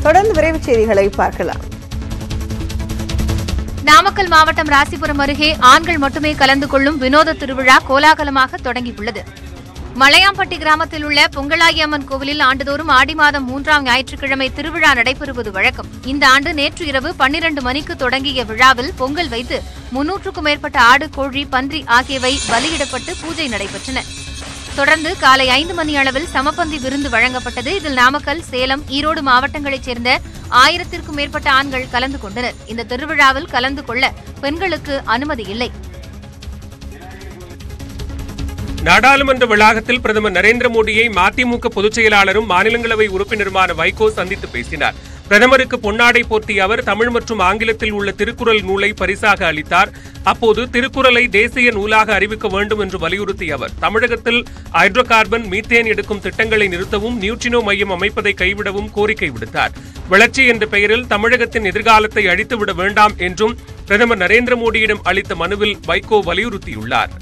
தொடர்ந்து விரைவுச் செய்திகளை பார்க்கலாம் நாமக்கல் மாவட்டம் ராசிபுரம் அருகே ஆண்கள் மட்டுமே கலந்து கொள்ளும் வினோத திருவிழா கோலாகலமாக தொடங்கியுள்ளது மலையாம்பட்டி கிராமத்தில் உள்ள பொங்கலாயி அம்மன் கோவிலில் ஆண்டுதோறும் ஆடி மாதம் மூன்றாம் ஞாயிற்றுக்கிழமை திருவிழா நடைபெறுவது வழக்கம் இந்த ஆண்டு நேற்று இரவு பன்னிரண்டு மணிக்கு தொடங்கிய விழாவில் பொங்கல் வைத்து முன்னூற்றுக்கும் மேற்பட்ட ஆடு கோழி பன்றி ஆகியவை பலியிடப்பட்டு பூஜை நடைபெற்றன தொடர்ந்து காலை ஐந்து மணி அளவில் சமபந்தி விருந்து வழங்கப்பட்டது இதில் நாமக்கல் சேலம் ஈரோடு மாவட்டங்களைச் சேர்ந்த ஆயிரத்திற்கும் மேற்பட்ட ஆண்கள் கலந்து கொண்டனர் இந்த திருவிழாவில் கலந்து கொள்ள பெண்களுக்கு அனுமதி இல்லை நாடாளுமன்ற வளாகத்தில் பிரதமர் நரேந்திர மோடியை மதிமுக பொதுச் செயலாளரும் மாநிலங்களவை உறுப்பினருமான வைகோ சந்தித்து பேசினார் பிரதமருக்கு பொன்னாடை போர்த்திய அவர் தமிழ் மற்றும் ஆங்கிலத்தில் உள்ள திருக்குறள் நூலை பரிசாக அளித்தார் அப்போது திருக்குறளை தேசிய நூலாக அறிவிக்க வேண்டும் என்று வலியுறுத்திய அவர் தமிழகத்தில் ஹைட்ரோ கார்பன் மீத்தேன் எடுக்கும் திட்டங்களை நிறுத்தவும் நியூட்ரினோ மையம் அமைப்பதை கைவிடவும் கோரிக்கை விடுத்தார் வளர்ச்சி என்ற பெயரில் தமிழகத்தின் எதிர்காலத்தை அழித்துவிட வேண்டாம் என்றும் பிரதமர் நரேந்திர மோடியிடம் அளித்த மனுவில் வைகோ வலியுறுத்தியுள்ளார்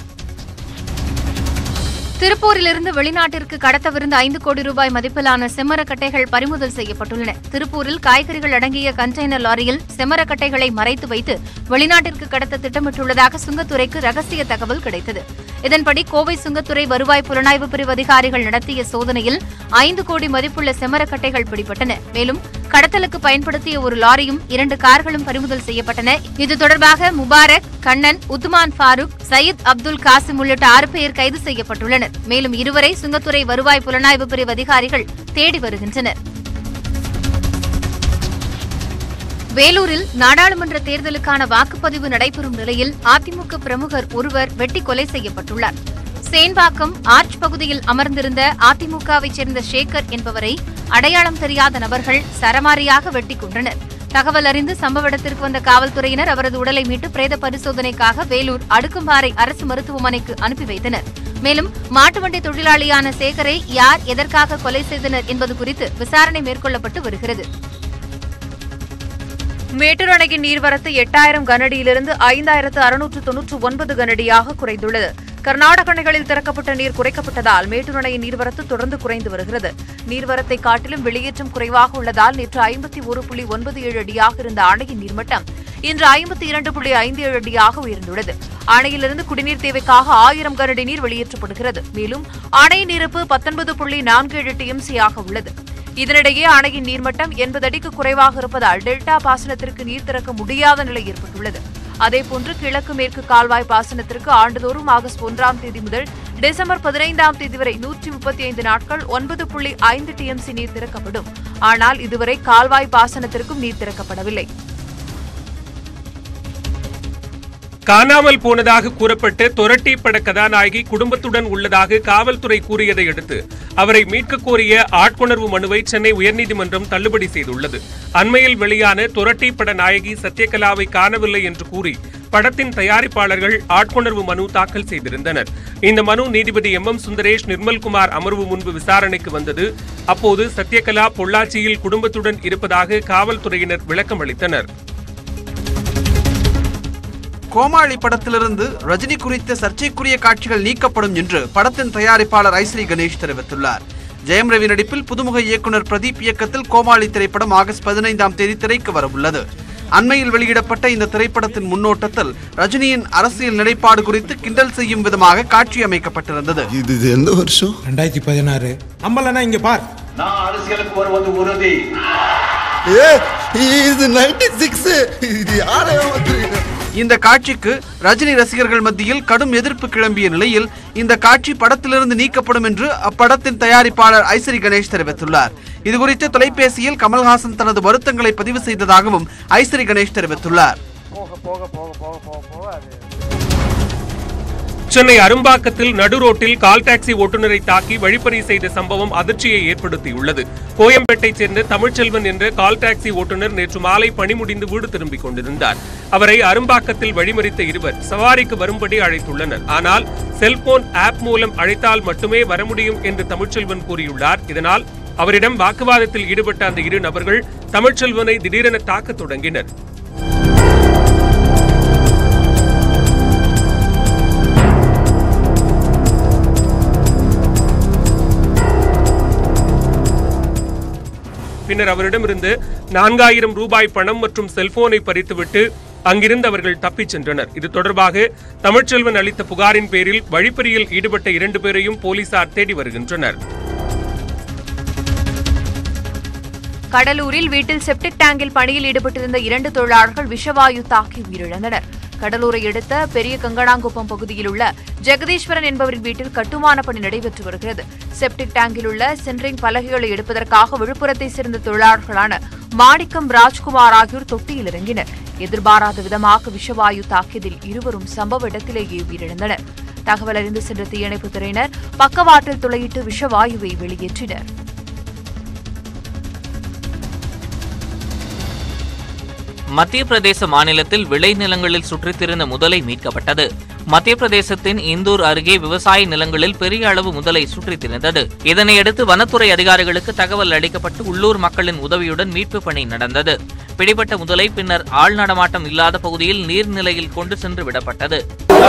திருப்பூரிலிருந்து வெளிநாட்டிற்கு கடத்தவிருந்த ஐந்து கோடி ரூபாய் மதிப்பிலான செம்மரக்கட்டைகள் பறிமுதல் செய்யப்பட்டுள்ளன திருப்பூரில் காய்கறிகள் அடங்கிய கண்டெய்னர் லாரியில் செம்மரக்கட்டைகளை மறைத்து வைத்து வெளிநாட்டிற்கு கடத்த திட்டமிட்டுள்ளதாக சுங்கத்துறைக்கு ரகசிய தகவல் கிடைத்தது இதன்படி கோவை சுங்கத்துறை வருவாய் புலனாய்வு பிரிவு அதிகாரிகள் நடத்திய சோதனையில் ஐந்து கோடி மதிப்புள்ள செம்மரக்கட்டைகள் பிடிபட்டன மேலும் கடத்தலுக்கு பயன்படுத்திய ஒரு லாரியும் இரண்டு கார்களும் பறிமுதல் செய்யப்பட்டன இது தொடர்பாக முபாரக் கண்ணன் உத்மான் ஃபாரூக் சயீத் அப்துல் காசிம் உள்ளிட்ட ஆறு பேர் கைது செய்யப்பட்டுள்ளனர் மேலும் இருவரை சுங்கத்துறை வருவாய் புலனாய்வு பிரிவு அதிகாரிகள் தேடி வருகின்றனர் வேலூரில் நாடாளுமன்ற தேர்தலுக்கான வாக்குப்பதிவு நடைபெறும் நிலையில் அதிமுக பிரமுகர் ஒருவர் வெட்டி கொலை செய்யப்பட்டுள்ளார் சேன்பாக்கம் ஆர்ச் பகுதியில் அமர்ந்திருந்த அதிமுகவைச் சேர்ந்த சேகர் என்பவரை அடையாளம் தெரியாத நபர்கள் சரமாரியாக வெட்டிக் கொன்றனர் தகவல் அறிந்து சம்பவ இடத்திற்கு வந்த காவல்துறையினர் அவரது உடலை மீட்டு பிரேத பரிசோதனைக்காக வேலூர் அடுக்கும்பாறை அரசு மருத்துவமனைக்கு அனுப்பி வைத்தனர் மேலும் மாட்டுவண்டி தொழிலாளியான சேகரை யார் எதற்காக கொலை செய்தனர் என்பது குறித்து விசாரணை மேற்கொள்ளப்பட்டு வருகிறது மேட்டூர் அணையின் நீர்வரத்து எட்டாயிரம் கனஅடியிலிருந்து ஐந்தாயிரத்து அறுநூற்று தொன்னூற்று ஒன்பது கனஅடியாக குறைந்துள்ளது கர்நாடக அணைகளில் திறக்கப்பட்ட நீர் குறைக்கப்பட்டதால் மேட்டூர் அணையின் நீர்வரத்து தொடர்ந்து குறைந்து வருகிறது நீர்வரத்தை காட்டிலும் வெளியேற்றம் குறைவாக உள்ளதால் நேற்று ஐம்பத்தி ஒரு புள்ளி ஒன்பது ஏழு அடியாக இருந்த அணையின் நீர்மட்டம் இன்று ஐம்பத்தி இரண்டு புள்ளி ஐந்து ஏழு அடியாக உயர்ந்துள்ளது அணையிலிருந்து குடிநீர் தேவைக்காக ஆயிரம் கனஅடி நீர் வெளியேற்றப்படுகிறது மேலும் அணையின் இருப்பு பத்தொன்பது புள்ளி நான்கு ஏழு டிஎம்சியாக உள்ளது இதனிடையே அணையின் நீர்மட்டம் எண்பது அடிக்கு குறைவாக இருப்பதால் டெல்டா பாசனத்திற்கு நீர் திறக்க முடியாத நிலை ஏற்பட்டுள்ளது அதேபோன்று கிழக்கு மேற்கு கால்வாய் பாசனத்திற்கு ஆண்டுதோறும் ஆகஸ்ட் ஒன்றாம் தேதி முதல் டிசம்பர் பதினைந்தாம் தேதி வரை நூற்றி முப்பத்தி ஐந்து நாட்கள் ஒன்பது புள்ளி ஐந்து டிஎம்சி நீர் திறக்கப்படும் ஆனால் இதுவரை கால்வாய் பாசனத்திற்கும் நீர் திறக்கப்படவில்லை காணாமல் போனதாக கூறப்பட்ட தொரட்டி பட கதாநாயகி குடும்பத்துடன் உள்ளதாக காவல்துறை கூறியதை அடுத்து அவரை மீட்கக் கோரிய ஆட்கொணர்வு மனுவை சென்னை உயர்நீதிமன்றம் தள்ளுபடி செய்துள்ளது அண்மையில் வெளியான தொரட்டி பட நாயகி சத்யகலாவை காணவில்லை என்று கூறி படத்தின் தயாரிப்பாளர்கள் ஆட்கொணர்வு மனு தாக்கல் செய்திருந்தனர் இந்த மனு நீதிபதி எம் எம் சுந்தரேஷ் நிர்மல்குமார் அமர்வு முன்பு விசாரணைக்கு வந்தது அப்போது சத்யகலா பொள்ளாச்சியில் குடும்பத்துடன் இருப்பதாக காவல்துறையினர் விளக்கம் அளித்தனர் கோமாளி படத்திலிருந்து ரஜினி குறித்த சர்ச்சைக்குரிய காட்சிகள் நீக்கப்படும் என்று படத்தின் தயாரிப்பாளர் ஐஸ்ரீ கணேஷ் தெரிவித்துள்ளார் ஜெயம் ரவி நடிப்பில் புதுமுக இயக்குனர் பிரதீப் இயக்கத்தில் கோமாளி திரைப்படம் ஆகஸ்ட் பதினைந்தாம் தேதி திரைக்கு வரவுள்ளது அண்மையில் வெளியிடப்பட்ட இந்த திரைப்படத்தின் முன்னோட்டத்தில் ரஜினியின் அரசியல் நிலைப்பாடு குறித்து கிண்டல் செய்யும் விதமாக காட்சி அமைக்கப்பட்டிருந்தது இது இது எந்த வருஷம் ரெண்டாயிரத்தி பதினாறு நம்பலன்னா இங்க பார் நான் அரசியலுக்கு வருவது உறுதி ஏ இது நைன்டி சிக்ஸ் இது யாரை ஏமாத்துறீங்க இந்த காட்சிக்கு ரஜினி ரசிகர்கள் மத்தியில் கடும் எதிர்ப்பு கிளம்பிய நிலையில் இந்த காட்சி படத்திலிருந்து நீக்கப்படும் என்று அப்படத்தின் தயாரிப்பாளர் ஐஸ்வரி கணேஷ் தெரிவித்துள்ளார் இதுகுறித்து தொலைபேசியில் கமல்ஹாசன் தனது வருத்தங்களை பதிவு செய்ததாகவும் ஐஸ்வரி கணேஷ் தெரிவித்துள்ளார் சென்னை அரும்பாக்கத்தில் நடுரோட்டில் கால் டாக்ஸி ஓட்டுநரை தாக்கி வழிப்பறி செய்த சம்பவம் அதிர்ச்சியை ஏற்படுத்தியுள்ளது கோயம்பேட்டைச் சேர்ந்த தமிழ்ச்செல்வன் என்ற கால் டாக்ஸி ஓட்டுநர் நேற்று மாலை பணி முடிந்து வீடு திரும்பிக் கொண்டிருந்தார் அவரை அரும்பாக்கத்தில் வழிமறித்த இருவர் சவாரிக்கு வரும்படி அழைத்துள்ளனர் ஆனால் செல்போன் ஆப் மூலம் அழைத்தால் மட்டுமே வர முடியும் என்று தமிழ்ச்செல்வன் கூறியுள்ளார் இதனால் அவரிடம் வாக்குவாதத்தில் ஈடுபட்ட அந்த இரு நபர்கள் தமிழ்ச்செல்வனை திடீரென தாக்கத் தொடங்கினர் பின்னர் அவரிடமிருந்து நான்காயிரம் ரூபாய் பணம் மற்றும் செல்போனை பறித்துவிட்டு அங்கிருந்து அவர்கள் தப்பிச் சென்றனர் இது தொடர்பாக தமிழ்ச்செல்வன் அளித்த புகாரின் பேரில் வழிப்பறியில் ஈடுபட்ட இரண்டு பேரையும் போலீசார் தேடி வருகின்றனர் கடலூரில் வீட்டில் செப்டிக் டேங்கில் பணியில் ஈடுபட்டிருந்த இரண்டு தொழிலாளர்கள் விஷவாயு தாக்கி உயிரிழந்தனர் கடலூரை அடுத்த பெரிய கங்கனாங்குப்பம் பகுதியில் உள்ள ஜெகதீஸ்வரன் என்பவரின் வீட்டில் கட்டுமான பணி நடைபெற்று வருகிறது செப்டிக் டேங்கில் உள்ள சென்ட்ரிங் பலகைகளை எடுப்பதற்காக விழுப்புரத்தை சேர்ந்த தொழிலாளர்களான மாணிக்கம் ராஜ்குமார் ஆகியோர் தொட்டியில் இறங்கினர் எதிர்பாராத விதமாக விஷவாயு தாக்கியதில் இருவரும் சம்பவ இடத்திலேயே உயிரிழந்தனர் தகவல் அறிந்து சென்ற தீயணைப்புத் துறையினர் பக்கவாட்டில் துளையிட்டு விஷவாயுவை வெளியேற்றினர் மத்திய பிரதேச மாநிலத்தில் விளைநிலங்களில் சுற்றித் திரிந்த முதலை மீட்கப்பட்டது மத்திய பிரதேசத்தின் இந்தூர் அருகே விவசாய நிலங்களில் பெரிய அளவு முதலை சுற்றித் திரிந்தது இதனையடுத்து வனத்துறை அதிகாரிகளுக்கு தகவல் அளிக்கப்பட்டு உள்ளூர் மக்களின் உதவியுடன் மீட்பு பணி நடந்தது பிடிபட்ட முதலை பின்னர் ஆள் நடமாட்டம் இல்லாத பகுதியில் நீர்நிலையில் கொண்டு சென்று விடப்பட்டது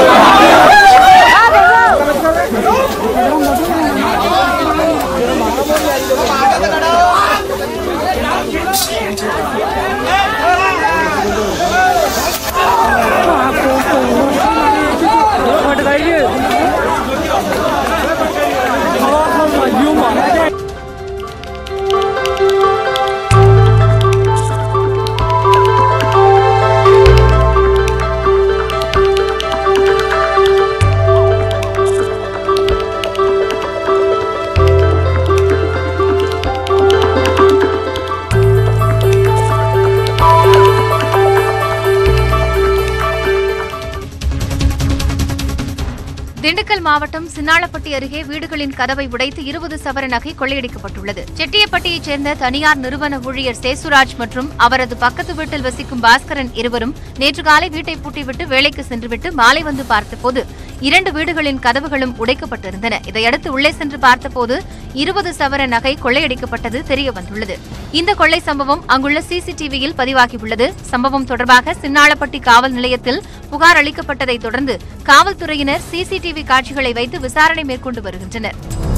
திண்டுக்கல் மாவட்டம் சின்னாளப்பட்டி அருகே வீடுகளின் கதவை உடைத்து இருபது சவர நகை கொள்ளையடிக்கப்பட்டுள்ளது செட்டியப்பட்டியைச் சேர்ந்த தனியார் நிறுவன ஊழியர் சேசுராஜ் மற்றும் அவரது பக்கத்து வீட்டில் வசிக்கும் பாஸ்கரன் இருவரும் நேற்று காலை வீட்டை பூட்டிவிட்டு வேலைக்கு சென்றுவிட்டு மாலை வந்து பார்த்தபோது இரண்டு வீடுகளின் கதவுகளும் உடைக்கப்பட்டிருந்தன இதையடுத்து உள்ளே சென்று பார்த்தபோது இருபது சவர நகை கொள்ளையடிக்கப்பட்டது தெரிய வந்துள்ளது இந்த கொள்ளை சம்பவம் அங்குள்ள சிசிடிவியில் பதிவாகியுள்ளது சம்பவம் தொடர்பாக சின்னாளப்பட்டி காவல் நிலையத்தில் புகார் அளிக்கப்பட்டதை தொடர்ந்து காவல்துறையினர் சிசிடிவி காட்சிகளை வைத்து விசாரணை மேற்கொண்டு வருகின்றனர்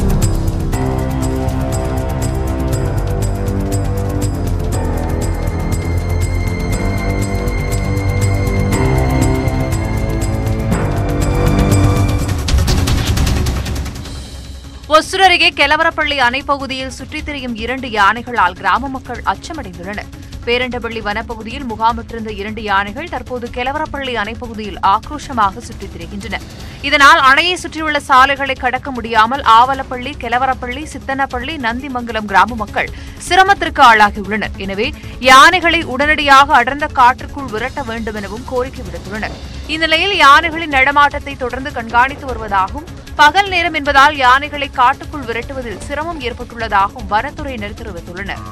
ஒசூர் அருகே கெலவரப்பள்ளி அணை பகுதியில் சுற்றித் திரியும் இரண்டு யானைகளால் கிராம மக்கள் அச்சமடைந்துள்ளனர் பேரண்டபள்ளி வனப்பகுதியில் முகாமிட்டிருந்த இரண்டு யானைகள் தற்போது கெலவரப்பள்ளி அணை பகுதியில் ஆக்ரோஷமாக சுற்றித் திரிகின்றன இதனால் அணையை சுற்றியுள்ள சாலைகளை கடக்க முடியாமல் ஆவலப்பள்ளி கெலவரப்பள்ளி சித்தனப்பள்ளி நந்திமங்கலம் கிராம மக்கள் சிரமத்திற்கு ஆளாகியுள்ளனர் எனவே யானைகளை உடனடியாக அடர்ந்த காற்றுக்குள் விரட்ட வேண்டும் எனவும் கோரிக்கை விடுத்துள்ளனர் இந்நிலையில் யானைகளின் நடமாட்டத்தை தொடர்ந்து கண்காணித்து வருவதாகவும் பகல் நேரம் என்பதால் யானைகளை காட்டுக்குள் விரட்டுவதில் சிரமம் ஏற்பட்டுள்ளதாகவும் வனத்துறையினர் தெரிவித்துள்ளனர்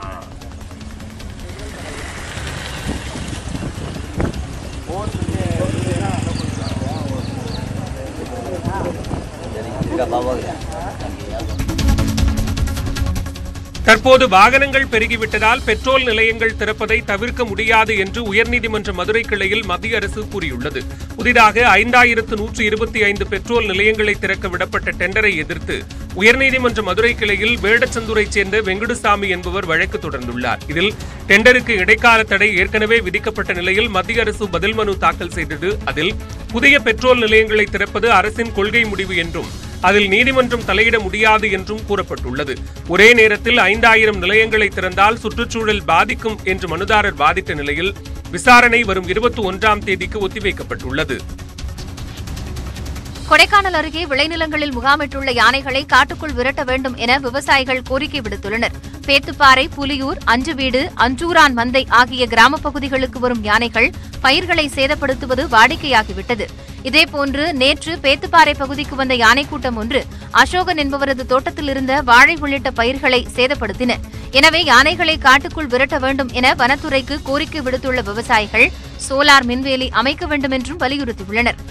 தற்போது வாகனங்கள் பெருகிவிட்டதால் பெட்ரோல் நிலையங்கள் திறப்பதை தவிர்க்க முடியாது என்று உயர்நீதிமன்ற மதுரை கிளையில் மத்திய அரசு கூறியுள்ளது புதிதாக ஐந்தாயிரத்து நூற்று இருபத்தி ஐந்து பெட்ரோல் நிலையங்களை திறக்க விடப்பட்ட டெண்டரை எதிர்த்து உயர்நீதிமன்ற மதுரை கிளையில் வேடச்சந்தூரைச் சேர்ந்த வெங்கடுசாமி என்பவர் வழக்கு தொடர்ந்துள்ளார் இதில் டெண்டருக்கு இடைக்கால தடை ஏற்கனவே விதிக்கப்பட்ட நிலையில் மத்திய அரசு பதில் மனு தாக்கல் செய்தது அதில் புதிய பெட்ரோல் நிலையங்களை திறப்பது அரசின் கொள்கை முடிவு என்றும் அதில் நீதிமன்றம் தலையிட முடியாது என்றும் கூறப்பட்டுள்ளது ஒரே நேரத்தில் ஐந்தாயிரம் நிலையங்களை திறந்தால் சுற்றுச்சூழல் பாதிக்கும் என்று மனுதாரர் வாதிட்ட நிலையில் விசாரணை வரும் இருபத்தி ஒன்றாம் தேதிக்கு ஒத்திவைக்கப்பட்டுள்ளது கொடைக்கானல் அருகே விளைநிலங்களில் முகாமிட்டுள்ள யானைகளை காட்டுக்குள் விரட்ட வேண்டும் என விவசாயிகள் கோரிக்கை விடுத்துள்ளனர் பேத்துப்பாறை புலியூர் அஞ்சுவீடு அஞ்சூரான் மந்தை ஆகிய கிராமப் பகுதிகளுக்கு வரும் யானைகள் பயிர்களை சேதப்படுத்துவது வாடிக்கையாகிவிட்டது இதேபோன்று நேற்று பேத்துப்பாறை பகுதிக்கு வந்த யானை கூட்டம் ஒன்று அசோகன் என்பவரது தோட்டத்தில் இருந்த வாழை உள்ளிட்ட பயிர்களை சேதப்படுத்தின எனவே யானைகளை காட்டுக்குள் விரட்ட வேண்டும் என வனத்துறைக்கு கோரிக்கை விடுத்துள்ள விவசாயிகள் சோலார் மின்வேலி அமைக்க வேண்டும் என்றும் வலியுறுத்தியுள்ளனர்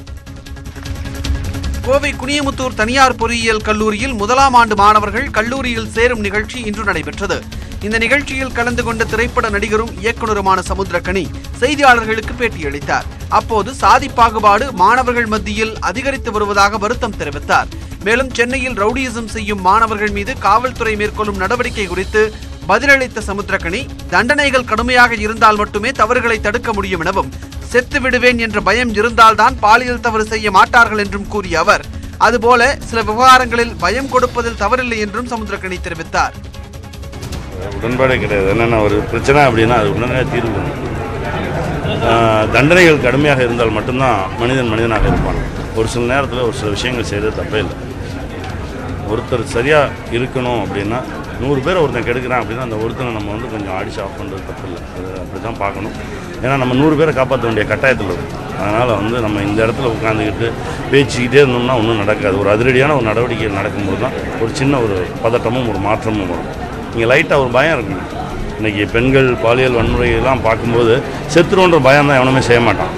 கோவை குனியமுத்தூர் தனியார் பொறியியல் கல்லூரியில் முதலாம் ஆண்டு மாணவர்கள் கல்லூரியில் சேரும் நிகழ்ச்சி இன்று நடைபெற்றது இந்த நிகழ்ச்சியில் கலந்து கொண்ட திரைப்பட நடிகரும் இயக்குனருமான சமுத்திரக்கனி செய்தியாளர்களுக்கு பேட்டியளித்தார் அப்போது சாதி பாகுபாடு மாணவர்கள் மத்தியில் அதிகரித்து வருவதாக வருத்தம் தெரிவித்தார் மேலும் சென்னையில் ரவுடியிசம் செய்யும் மாணவர்கள் மீது காவல்துறை மேற்கொள்ளும் நடவடிக்கை குறித்து பதிலளித்த சமுத்திரக்கனி தண்டனைகள் கடுமையாக இருந்தால் மட்டுமே தவறுகளை தடுக்க முடியும் எனவும் செத்து விடுவேன் என்ற பயம் இருந்தால்தான் பாலியல் தவறு செய்ய மாட்டார்கள் என்றும் கூறிய அவர் அதுபோல சில விவகாரங்களில் பயம் கொடுப்பதில் தவறில்லை என்றும் சமுத்திரக்கனி தெரிவித்தார் உடன்பாடே கிடையாது என்னென்ன ஒரு பிரச்சனை அப்படின்னா அது உடனே தீர்வு வேணும். ஆஹ் தண்டனைகள் கடுமையாக இருந்தால் மட்டும்தான் மனிதன் மனிதனாக இருப்பான் ஒரு சில நேரத்தில் ஒரு சில விஷயங்கள் செய்கிறது தப்பே இல்லை ஒருத்தர் சரியாக இருக்கணும் அப்படின்னா நூறு பேர் ஒருத்தன் கெடுக்கிறான் அப்படின்னா அந்த ஒருத்தனை நம்ம வந்து கொஞ்சம் ஆடிச்சு ஆஃப் பண்ணுறது தப்பு இல்லை அது அப்படி தான் பார்க்கணும் ஏன்னா நம்ம நூறு பேரை காப்பாற்ற வேண்டிய கட்டாயத்தில் இருக்கும் அதனால் வந்து நம்ம இந்த இடத்துல உட்காந்துக்கிட்டு பேசிக்கிட்டே இருந்தோம்னா ஒன்றும் நடக்காது ஒரு அதிரடியான ஒரு நடவடிக்கை நடக்கும்போது தான் ஒரு சின்ன ஒரு பதட்டமும் ஒரு மாற்றமும் வரும் இங்கே லைட்டாக ஒரு பயம் இருக்கணும் இன்றைக்கி பெண்கள் பாலியல் வன்முறையெல்லாம் பார்க்கும்போது செத்துருன்ற பயம் தான் எவனுமே செய்ய மாட்டான்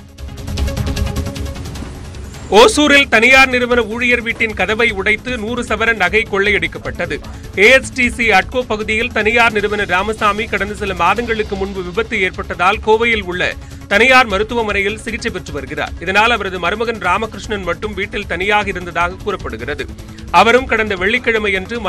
ஓசூரில் தனியார் நிறுவன ஊழியர் வீட்டின் கதவை உடைத்து நூறு சவரன் நகை கொள்ளையடிக்கப்பட்டது ஏஎஸ்டிசி அட்கோ பகுதியில் தனியார் நிறுவன ராமசாமி கடந்த சில மாதங்களுக்கு முன்பு விபத்து ஏற்பட்டதால் கோவையில் உள்ள தனியார் மருத்துவமனையில் சிகிச்சை பெற்று வருகிறார் இதனால் அவரது மருமகன் ராமகிருஷ்ணன் மட்டும் வீட்டில் தனியாக இருந்ததாக கூறப்படுகிறது அவரும் கடந்த வெள்ளிக்கிழமையன்று